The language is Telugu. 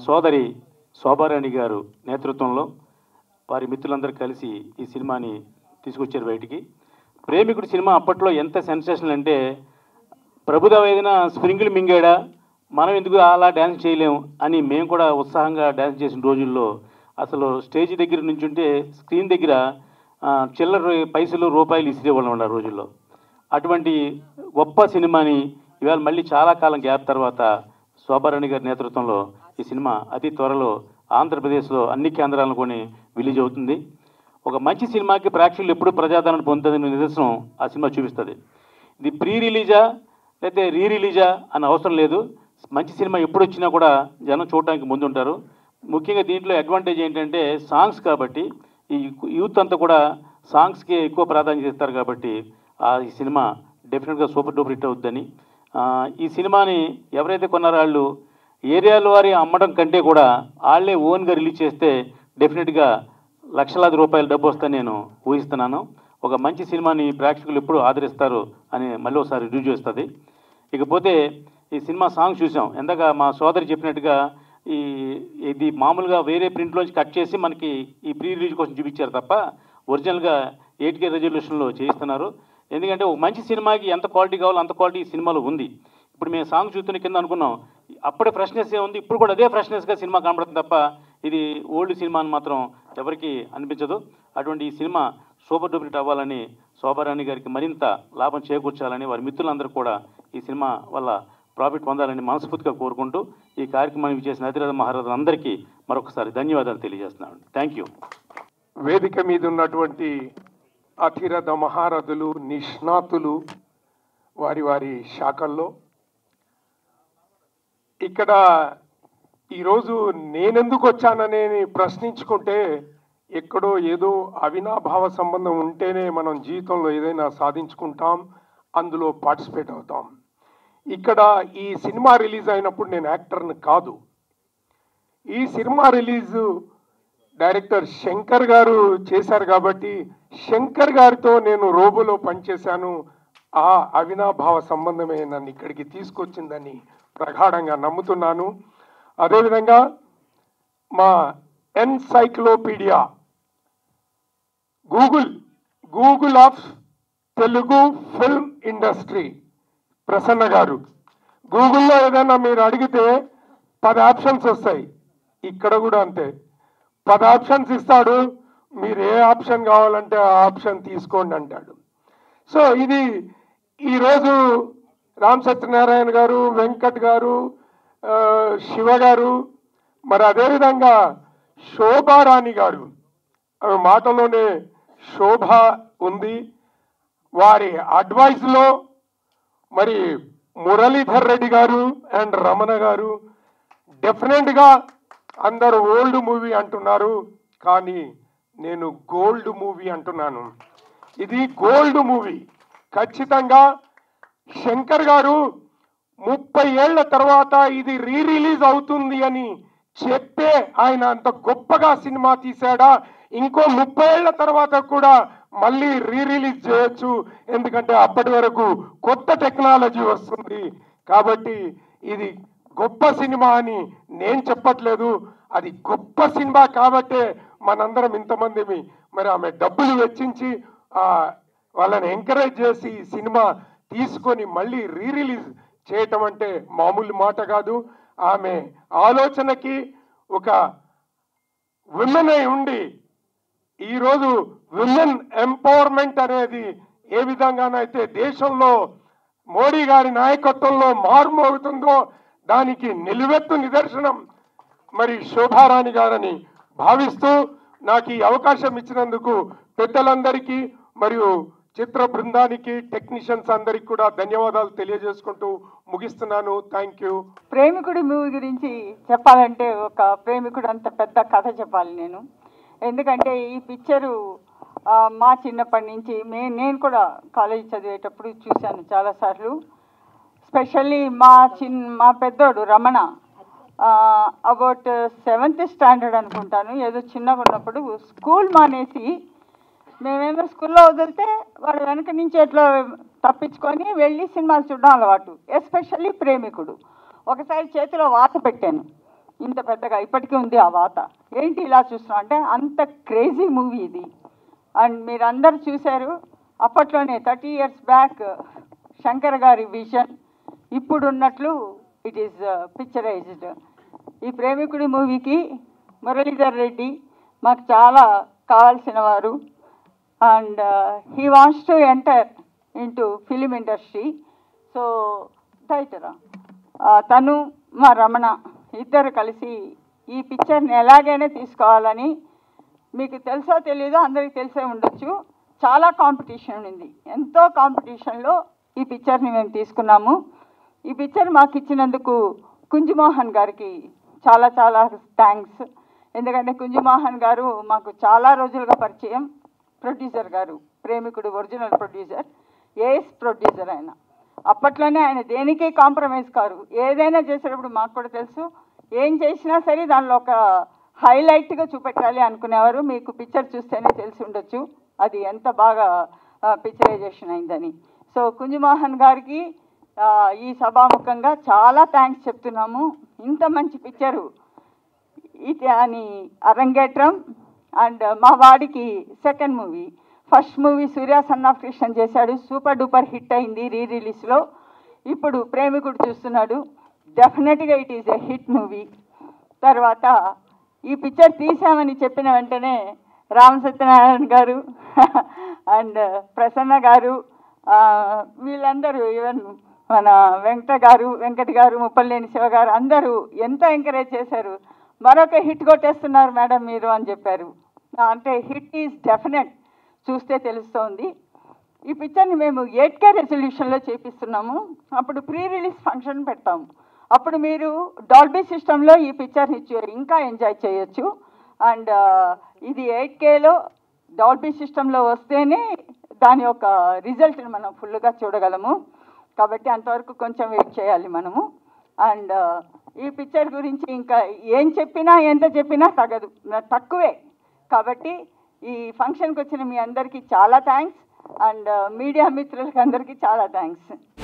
సోదరి శోభారాణి గారు నేతృత్వంలో వారి మిత్రులందరూ కలిసి ఈ సినిమాని తీసుకొచ్చారు బయటికి ప్రేమికుడు సినిమా అప్పట్లో ఎంత సెన్సేషనల్ అంటే ప్రభుదేవ ఏదైనా స్ప్రింగిల్ మింగాడా మనం ఎందుకు అలా డ్యాన్స్ చేయలేం అని మేము కూడా ఉత్సాహంగా డ్యాన్స్ చేసిన రోజుల్లో అసలు స్టేజ్ దగ్గర నుంచి ఉంటే స్క్రీన్ దగ్గర ఆ, చిల్లర పైసలు రూపాయలు ఇసిరేవాళ్ళం ఉండే ఆ రోజుల్లో అటువంటి గొప్ప సినిమాని ఇవాళ మళ్ళీ చాలా కాలం గ్యాప్ తర్వాత శోభారాణి గారి నేతృత్వంలో ఈ సినిమా అతి త్వరలో ఆంధ్రప్రదేశ్లో అన్ని కేంద్రాలను కొని రిలీజ్ అవుతుంది ఒక మంచి సినిమాకి ప్రేక్షకులు ఎప్పుడు ప్రజాదరణ పొందుతుందని నిదర్శనం ఆ సినిమా చూపిస్తుంది ఇది ప్రీ రిలీజా లేకపోతే రీ రిలీజా అని అవసరం లేదు మంచి సినిమా ఎప్పుడు వచ్చినా కూడా జనం చూడటానికి ముందుంటారు ముఖ్యంగా దీంట్లో అడ్వాంటేజ్ ఏంటంటే సాంగ్స్ కాబట్టి ఈ యూత్ అంతా కూడా సాంగ్స్కి ఎక్కువ ప్రాధాన్యత ఇస్తారు కాబట్టి ఆ ఈ సినిమా డెఫినెట్గా సూపర్ డూపర్ హిట్ అవుద్దని ఆ, ఈ సినిమాని ఎవరైతే కొన్నారో వాళ్ళు ఏరియాలో వారి అమ్మడం కంటే కూడా వాళ్ళే ఓన్గా రిలీజ్ చేస్తే డెఫినెట్గా లక్షలాది రూపాయల డబ్బు వస్తుందని నేను ఊహిస్తున్నాను ఒక మంచి సినిమాని ప్రేక్షకులు ఎప్పుడు ఆదరిస్తారు అని మళ్ళీ ఒకసారి రివ్యూ చేస్తుంది ఇకపోతే ఈ సినిమా సాంగ్ చూసాం ఎందాక మా సోదరి చెప్పినట్టుగా ఈ ఇది మామూలుగా వేరే ప్రింట్లోంచి కట్ చేసి మనకి ఈ ప్రీ రిలీజ్ కోసం చూపించారు తప్ప ఒరిజినల్గా ఎయిట్ కే రెజల్యూషన్లో చేయిస్తున్నారు ఎందుకంటే ఒక మంచి సినిమాకి ఎంత క్వాలిటీ కావాలో అంత క్వాలిటీ ఈ సినిమాలో ఉంది ఇప్పుడు మేము సాంగ్ చూస్తున్న కింద అనుకున్నాం అప్పుడే ఫ్రెష్నెస్ ఏ ఉంది ఇప్పుడు కూడా అదే ఫ్రెష్నెస్గా సినిమా కనబడుతుంది తప్ప ఇది ఓల్డ్ సినిమా అని మాత్రం ఎవరికి అనిపించదు అటువంటి ఈ సినిమా సూపర్ డూపర్ హిట్ అవ్వాలని శోభారాణి గారికి మరింత లాభం చేకూర్చాలని వారి మిత్రులందరూ కూడా ఈ సినిమా వల్ల ప్రాఫిట్ పొందాలని మనస్ఫూర్తిగా కోరుకుంటూ ఈ కార్యక్రమాన్ని చేసిన అతిరథ మహారాజులందరికీ మరొకసారి ధన్యవాదాలు తెలియజేస్తున్నాను థ్యాంక్ యూ వేదిక మీద ఉన్నటువంటి అతిరథ మహారథులు నిష్ణాతులు వారి వారి శాఖల్లో ఇక్కడ ఈరోజు నేనెందుకు వచ్చానని ప్రశ్నించుకుంటే ఎక్కడో ఏదో అవినాభావ సంబంధం ఉంటేనే మనం జీవితంలో ఏదైనా సాధించుకుంటాం అందులో పార్టిసిపేట్ అవుతాం ఇక్కడ ఈ సినిమా రిలీజ్ అయినప్పుడు నేను యాక్టర్ని కాదు ఈ సినిమా రిలీజు డైరెక్టర్ శంకర్ గారు చేశారు కాబట్టి శంకర్ గారితో నేను రోబోలో పనిచేశాను ఆ అవినాభావ సంబంధమే నన్ను ఇక్కడికి తీసుకొచ్చిందని ప్రగాఢంగా నమ్ముతున్నాను అదేవిధంగా మా encyclopedia Google Google of Telugu film industry Prasanna గారు గూగుల్లో ఏదైనా మీరు అడిగితే పది ఆప్షన్స్ వస్తాయి ఇక్కడ కూడా అంతే పది ఆప్షన్స్ ఇస్తాడు మీరు ఏ ఆప్షన్ కావాలంటే ఆ ఆప్షన్ తీసుకోండి అంటాడు సో ఇది ఈరోజు రామ్ సత్యనారాయణ గారు వెంకట్ గారు ఆ, శివ గారు మరి అదేవిధంగా శోభారాణి గారు ఆమె మాటలోనే శోభ ఉంది వారి అడ్వైస్లో మరి మురళీధర్ రెడ్డి గారు అండ్ రమణ గారు డెఫినెట్గా అందరు ఓల్డ్ మూవీ అంటున్నారు కానీ నేను గోల్డ్ మూవీ అంటున్నాను ఇది గోల్డ్ మూవీ ఖచ్చితంగా శంకర్ గారు ముప్పై ఏళ్ల తర్వాత ఇది రీ రిలీజ్ అవుతుంది అని చెప్పే ఆయన అంత గొప్పగా సినిమా తీశాడా ఇంకో ముప్పై ఏళ్ల తర్వాత కూడా మళ్ళీ రీ రిలీజ్ చేయొచ్చు ఎందుకంటే అప్పటి వరకు కొత్త టెక్నాలజీ వస్తుంది కాబట్టి ఇది గొప్ప సినిమా అని నేను చెప్పట్లేదు అది గొప్ప సినిమా కాబట్టే మనందరం ఇంతమంది మరి ఆమె డబ్బులు వెచ్చించి ఆ, వాళ్ళని ఎంకరేజ్ చేసి ఈ సినిమా తీసుకొని మళ్ళీ రీ రిలీజ్ చేయటం అంటే మామూలు మాట కాదు ఆమె ఆలోచనకి ఒక విమెన్ అయి ఉండి ఈరోజు విమెన్ ఎంపవర్మెంట్ అనేది ఏ విధంగానైతే దేశంలో మోడీ గారి నాయకత్వంలో మారుమోగుతుందో దానికి నిలువెత్తు నిదర్శనం మరి శోభారాణి గారని భావిస్తూ నాకు ఈ అవకాశం ఇచ్చినందుకు పెద్దలందరికీ మరియు చిత్ర బృందానికి టెక్నీషియన్స్ అందరికి కూడా ధన్యవాదాలు తెలియజేసుకుంటూ ముగిస్తున్నాను థ్యాంక్ యూ ప్రేమికుడి మూవీ గురించి చెప్పాలంటే ఒక ప్రేమికుడు అంత పెద్ద కథ చెప్పాలి నేను ఎందుకంటే ఈ పిక్చరు ఆ, మా చిన్నప్పటి నుంచి మే నేను కూడా కాలేజ్ చదివేటప్పుడు చూశాను చాలాసార్లు స్పెషల్లీ మా చిన్ మా పెద్దోడు రమణ అబౌట్ సెవెంత్ స్టాండర్డ్ అనుకుంటాను ఏదో చిన్నగా ఉన్నప్పుడు స్కూల్ మానేసి మేమేమో స్కూల్లో వదిలితే వాడు వెనక నుంచి ఎట్లా తప్పించుకొని వెళ్ళి సినిమాలు చూడడం అలవాటు ఎస్పెషల్లీ ప్రేమికుడు ఒకసారి చేతిలో వాత పెట్టాను ఇంత పెద్దగా ఇప్పటికీ ఉంది ఆ వాత ఏంటి ఇలా చూస్తున్నాం అంటే అంత క్రేజీ మూవీ ఇది అండ్ మీరందరూ చూశారు అప్పట్లోనే థర్టీ ఇయర్స్ బ్యాక్ శంకర్ గారి విజన్ ఇప్పుడు ఉన్నట్లు ఇట్ ఈస్ పిక్చరైజ్డ్ ఈ ప్రేమికుడి మూవీకి మురళీధర్ రెడ్డి మాకు చాలా కావాల్సిన వారు and he wants to enter into film industry so రైటరా తను మా రమణ ఇద్దరు కలిసి ఈ పిక్చర్ని ఎలాగైనా తీసుకోవాలని మీకు తెలుసో తెలీదో అందరికీ తెలిసే ఉండొచ్చు చాలా కాంపిటీషన్ ఉంది ఎంతో కాంపిటీషన్లో ఈ పిక్చర్ని మేము తీసుకున్నాము ఈ పిక్చర్ మాకు ఇచ్చినందుకు కుంజుమోహన్ గారికి చాలా చాలా థ్యాంక్స్ ఎందుకంటే కుంజుమోహన్ గారు మాకు చాలా రోజులుగా పరిచయం ప్రొడ్యూసర్ గారు ప్రేమికుడు ఒరిజినల్ ప్రొడ్యూసర్ ఏఎస్ ప్రొడ్యూసర్ ఆయన అప్పట్లోనే ఆయన దేనికి కాంప్రమైజ్ కారు ఏదైనా చేసేటప్పుడు మాకు కూడా తెలుసు ఏం చేసినా సరే దానిలో ఒక హైలైట్గా చూపెట్టాలి అనుకునేవారు మీకు పిక్చర్ చూస్తేనే తెలిసి ఉండొచ్చు అది ఎంత బాగా పిక్చరైజేషన్ అయిందని సో కుంజుమోహన్ గారికి ఆ, ఈ సభాముఖంగా చాలా థ్యాంక్స్ చెప్తున్నాము ఇంత మంచి పిక్చరు ఇది అని అరంగేట్రం అండ్ మా వాడికి second movie first movie Surya son of Krishna చేశాడు సూపర్ డూపర్ హిట్ అయింది రీ రిలీజ్లో ఇప్పుడు ప్రేమికుడు చూస్తున్నాడు డెఫినెట్గా it is a hit movie తర్వాత ఈ పిక్చర్ తీసామని చెప్పిన వెంటనే రామ సత్యనారాయణ గారు అండ్ ప్రసన్న గారు ఆ, వీళ్ళందరూ ఈవెన్ మన వెంకట గారు వెంకట గారు ముప్పలేని శివ గారు అందరూ ఎంత ఎంకరేజ్ చేశారు మరొక హిట్ కొట్టేస్తున్నారు మేడం మీరు అని చెప్పారు అంటే హిట్ ఈజ్ డెఫినెట్ చూస్తే తెలుస్తోంది ఈ పిక్చర్ని మేము ఎయిట్ కే రెజల్యూషన్లో చేపిస్తున్నాము అప్పుడు ప్రీ రిలీజ్ ఫంక్షన్ పెడతాము అప్పుడు మీరు డాల్బీ సిస్టంలో ఈ పిక్చర్ని చూ- ఇంకా ఎంజాయ్ చేయొచ్చు అండ్ ఇది ఎయిట్ కేలో డాల్బీ సిస్టంలో వస్తేనే దాని యొక్క రిజల్ట్ని మనం ఫుల్గా చూడగలము కాబట్టి అంతవరకు కొంచెం వెయిట్ చేయాలి మనము అండ్ ఈ పిక్చర్ గురించి ఇంకా ఏం చెప్పినా ఎంత చెప్పినా తగదు నా- తక్కువే కాబట్టి ఈ ఫంక్షన్కి వచ్చిన మీ అందరికీ చాలా థ్యాంక్స్ అండ్ మీడియా మిత్రులకి అందరికీ చాలా థ్యాంక్స్